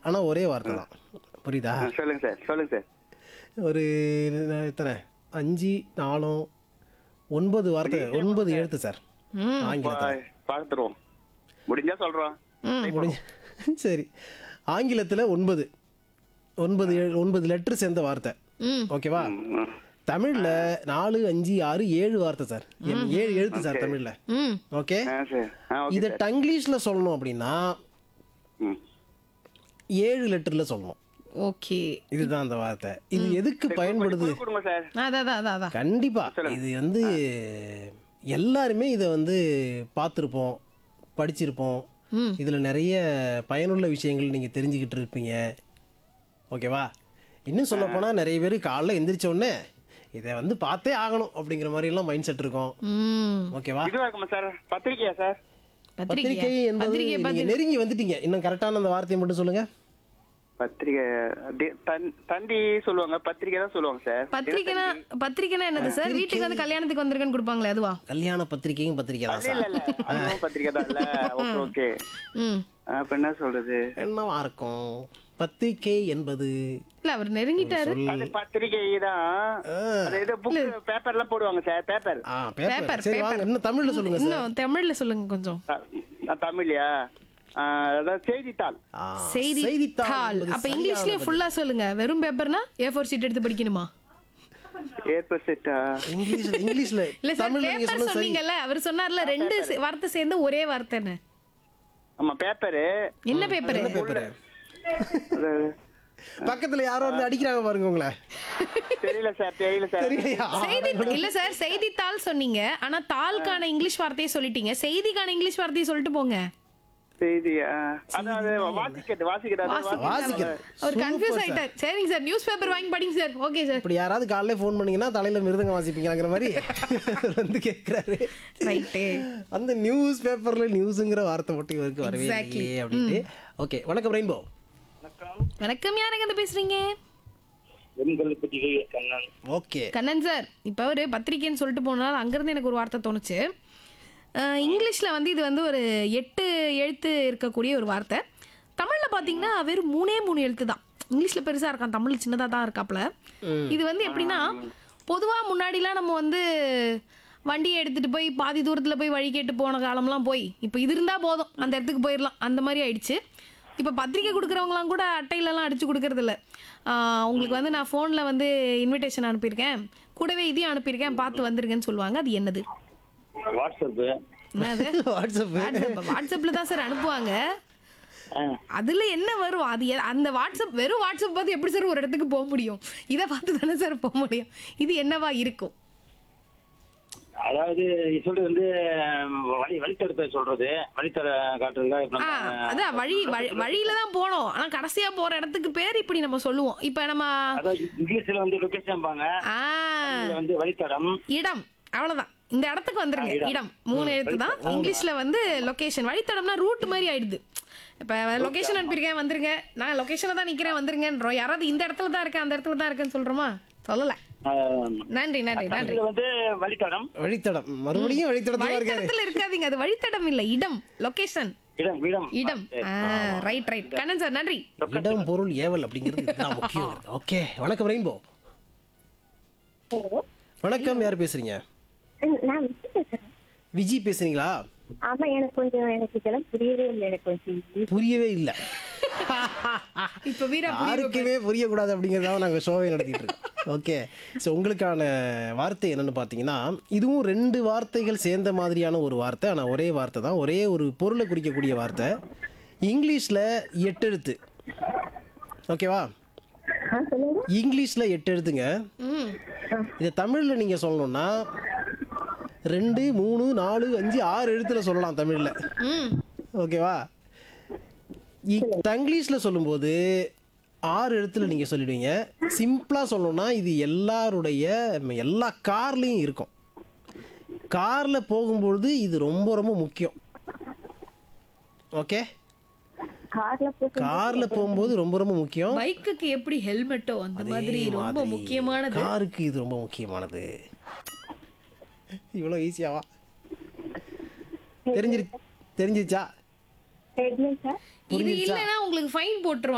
ஆனால் ஒரே வார்த்தை தான் புரியுதா ஆ, சொல்லுங்க சார் சொல்லுங்க சார் ஒரு எத்தனை அஞ்சு நாலும் ஒன்பது வார்த்தை ஒன்பது எழுத்து சார் ஆங்கிலத்தில் பார்த்துருவோம் முடிஞ்சா சொல்றோம் முடிஞ்ச சரி ஆங்கிலத்தில் ஒன்பது ஒன்பது எழு- ஒன்பது லெட்டர் சேர்ந்த வார்த்தை ம் ஓகேவா ம். தமிழ்ல நாலு அஞ்சு ஆறு ஏழு வார்த்தை சார் எம், ஏழு எழுத்து சார் தமிழ்ல ம் ஓகே ஆ சார் ஆ ஓகே இதை டங்கிலீஷ்ல சொல்லணும் அப்படின்னா ம் ஏழு லெட்டர்ல சொல்லணும் ஓகே இதுதான் அந்த வார்த்தை இது எதுக்கு பயன்படுது கொஞ்சம் கொடுங்க சார் அதான் அதான் அதான் அதான் கண்டிப்பா இது வந்து எல்லாருமே இதை வந்து பார்த்துருப்போம் படிச்சிருப்போம் இதுல நிறைய பயனுள்ள விஷயங்கள் நீங்க தெரிஞ்சுக்கிட்டு இருப்பீங்க ஓகேவா இன்னும் சொல்ல போனா நிறைய பேர் காலைல எந்திரிச்ச உடனே இதை வந்து பார்த்தே ஆகணும் அப்படிங்கிற மாதிரி எல்லாம் மைண்ட் செட் இருக்கும் ம் ஓகேவா இதுவா இருக்குமா சார் பத்திரிக்கையா சார் பத்திரிக்கை பத்திரிகை என்பது பத்திரிக்கை நீங்க நெருங்கி வந்துட்டீங்க இன்னும் கரெக்டான அந்த வார்த்தையை மட்டும் சொல்லுங்க பத்திரிக்கை தி- தன்- தந்தி சொல்லுவாங்க பத்திரிக்கை தான் சொல்லுவாங்க சார் பத்திரிக்கைனா பத்திரிக்கைனா என்னது சார் வீட்டுக்கு வந்து கல்யாணத்துக்கு வந்திருக்கேன்னு கொடுப்பாங்களே அதுவா கல்யாண பத்திரிகையும் பத்திரிகை தான் இல்ல சார் இல்ல அதுவும் பத்திரிக்கை தான் இல்ல ஓகே ஓகே ம் அப்ப என்ன சொல்றது என்னவா இருக்கும் பத்திரிகை என்பது இல்ல அவர் நெருங்கிட்டாரு அது பத்திரிக்கை தான் அது ஏதோ புக் பேப்பர் எல்லாம் போடுவாங்க சார் பேப்பர் ஆ பேப்பர் Paper, சரி வாங்க இன்னும் தமிழ்ல சொல்லுங்க சார் இன்னும் தமிழ்ல சொல்லுங்க கொஞ்சம் தமிழ்யா ஆ, அதாவது செய்தித்தாள் ஆ, செய்தித்தாள் என்பது அப்ப சரியான இங்கிலீஷ்லயே பதில். ஃபுல்லா சொல்லுங்க வெறும் பேப்பர்னா ஏ ஃபோர் ஷீட் எடுத்து படிக்கணுமா ஏப்பர் செட்டா இங்கிலீஷ்ல இங்கிலீஷ்ல இல்ல சார் தமிழ்ல நீங்க பேப்பர் சொன்னது சரி சொன்னீங்கல்ல அவர் சொன்னார்ல ரெண்டு சே- வார்த்தை சேர்ந்து ஒரே வார்த்தைன்னு ஆமா பேப்பரு என்ன பேப்பர் பேப்பர் அது பக்கத்துல யாரோ வந்து அடிக்கிறாங்க பாருங்க உங்களை தெரியல சார் தெரியல சார் தெரியலையா செய்தி இல்ல சார் செய்தித்தாள் சொன்னீங்க ஆனா தாளுக்கான இங்கிலீஷ் வார்த்தையை சொல்லிட்டீங்க செய்திக்கான இங்கிலீஷ் வார்த்தையை சொல்லிட்டு போங்க செய்தியா அதாவது வாசிக்கிறது வாசிக்கிறது அது வாசிக்கிறது அவர் கன்ஃபியூஸ் ஆயிட்டார் சரிங்க சார் நியூஸ் பேப்பர் வாங்கி படிங்க சார் ஓகே சார் இப்படி யாராவது காலையில ஃபோன் பண்ணீங்கன்னா தலையில மிருதங்க வாசிப்பீங்கங்கிற மாதிரி வந்து கேட்கிறாரு ரைட்டு அந்த நியூஸ் பேப்பர்ல நியூஸ்ங்கிற வார்த்தை மட்டும் இவருக்கு வரவே Exactly. இல்லையே அப்படின்ட்டு ஓகே வணக்கம் ரெயின்போ வணக்கம் யாருங்க இருந்து பேசுறீங்க வெண்கல்பட்டி கண்ணன் ஓகே கண்ணன் சார் இப்போ ஒரு பத்திரிக்கைன்னு சொல்லிட்டு போனால அங்கேருந்து எனக்கு ஒரு வார்த்தை தோணுச்சு அஹ் இங்கிலீஷில் வந்து இது வந்து ஒரு எட்டு எழுத்து இருக்கக்கூடிய ஒரு வார்த்தை தமிழில் பார்த்தீங்கன்னா வெறும் மூணே மூணு எழுத்து தான் இங்கிலீஷில் பெருசாக இருக்கான் தமிழ் சின்னதாக தான் இருக்காப்புல இது வந்து எப்படின்னா பொதுவாக முன்னாடிலாம் நம்ம வந்து வண்டியை எடுத்துகிட்டு போய் பாதி தூரத்தில் போய் வழி கேட்டு போன காலம்லாம் போய் இப்போ இது இருந்தால் போதும் அந்த இடத்துக்கு போயிடலாம் அந்த மாதிரி ஆயிடுச்சு இப்போ பத்திரிக்கை கொடுக்குறவங்களாம் கூட அட்டையிலலாம் அடிச்சு கொடுக்கறது இல்ல ஆஹ் உங்களுக்கு வந்து நான் ஃபோனில் வந்து இன்விடேஷன் அனுப்பியிருக்கேன் கூடவே இதையும் அனுப்பியிருக்கேன் பார்த்து வந்துருங்கன்னு சொல்லுவாங்க அது என்னது வாட்ஸ்அப் என்னது வாட்ஸ்அப் வாட்ஸ்அப் வாட்ஸ்அப்பில் தான் சார் அனுப்புவாங்க அதுல என்ன வரும் அது எ- அந்த வாட்ஸ்அப் வெறும் வாட்ஸ்அப் பார்த்து எப்படி சார் ஒரு இடத்துக்கு போக முடியும் இதை பார்த்து தானே சார் போக முடியும் இது என்னவா இருக்கும் அதாவது சொல்றது வந்து வழி வழித்தடத்தை சொல்றது வழித்தட காட்டுறதுல இப்ப ஆ நம்ம- அதான் வழி வழி- வழியில தான் போனோம் ஆனா கடைசியா போற இடத்துக்கு பேர் இப்படி நம்ம சொல்லுவோம் இப்ப நம்ம அதாவது இங்கிலீஷ்ல வந்து லொகேஷன் பாங்க ஆ இதுல வந்து வழித்தடம் இடம் அவ்வளவுதான் இந்த இடத்துக்கு வந்துருங்க இடம் மூணு எழுத்து தான் இங்கிலீஷ்ல வந்து லொகேஷன் வழித்தடம்னா ரூட் மாதிரி ஆயிடுது இப்ப லொகேஷன் அனுப்பியிருக்கேன் வந்துருங்க நான் லொகேஷன்ல தான் நிக்கிறேன் வந்துருங்கன்றோம் யாராவது இந்த இடத்துல தான் இருக்கேன் அந்த இடத்துல தான் இருக்கேன்னு சொல்றோமா சொல்லல ஆஹ், நன்றி நன்றி நன்றி இதுல வந்து வழித்தடம் வழித்தடம் மறுபடியும் வழித்தடத்துல இருக்காரு வழித்தடத்துல இருக்காதீங்க அது வழித்தடம் இல்ல இடம் லொகேஷன் இடம் இடம் இடம் ரைட் ரைட் கண்ணன் சார் நன்றி இடம் பொருள் ஏவல் அப்படிங்கிறது இதுதான் முக்கியம் ஓகே வணக்கம் ரெயின்போ வணக்கம் யார் பேசுறீங்க நான் விட்டு பேசுறேன் விஜி பேசுறீங்களா ஆமா எனக்கு கொஞ்சம் எனக்கு இதெல்லாம் புரியவே இல்லை எனக்கு கொஞ்சம் புரியவே இல்லை இப்ப வீரா யாருக்குமே புரியக்கூடாது அப்படிங்கிறதால நாங்கள் ஷோவை நடத்திட்டு இருக்கோம் ஓகே ஸோ உங்களுக்கான வார்த்தை என்னன்னு பார்த்தீங்கன்னா இதுவும் ரெண்டு வார்த்தைகள் சேர்ந்த மாதிரியான ஒரு வார்த்தை ஆனால் ஒரே வார்த்தை தான் ஒரே ஒரு பொருளை குறிக்கக்கூடிய வார்த்தை இங்கிலீஷில் எட்டு எழுத்து ஓகேவா ஆ சொல்லுங்க இங்கிலீஷில் எட்டு எழுத்துங்க ம் இதை தமிழில் நீங்கள் சொல்லணும்னா ரெண்டு மூணு நாலு அஞ்சு ஆறு எழுத்துல சொல்லலாம் தமிழில் ம் ஓகேவா தங்கிலீஷில் சொல்லும்போது ஆறு எழுத்துல நீங்கள் சொல்லிடுவீங்க சிம்பிளாக சொல்லணும்னா இது எல்லாருடைய எல்லா கார்லேயும் இருக்கும் காரில் போகும்பொழுது இது ரொம்ப ரொம்ப முக்கியம் ஓகே கார்ல போட்டு காரில் போகும்போது ரொம்ப ரொம்ப முக்கியம் பைக்குக்கு எப்படி ஹெல்மெட்டோ அந்த மாதிரி அதே ரொம்ப மாதிரி முக்கியமானது காருக்கு இது ரொம்ப முக்கியமானது இவ்வளோ ஈஸியாவா தெரிஞ்சிரு தெரிஞ்சிருச்சா ஹெட்லைட் சார் இது இல்லைன்னா உங்களுக்கு ஃபைன் போட்டுருவாங்க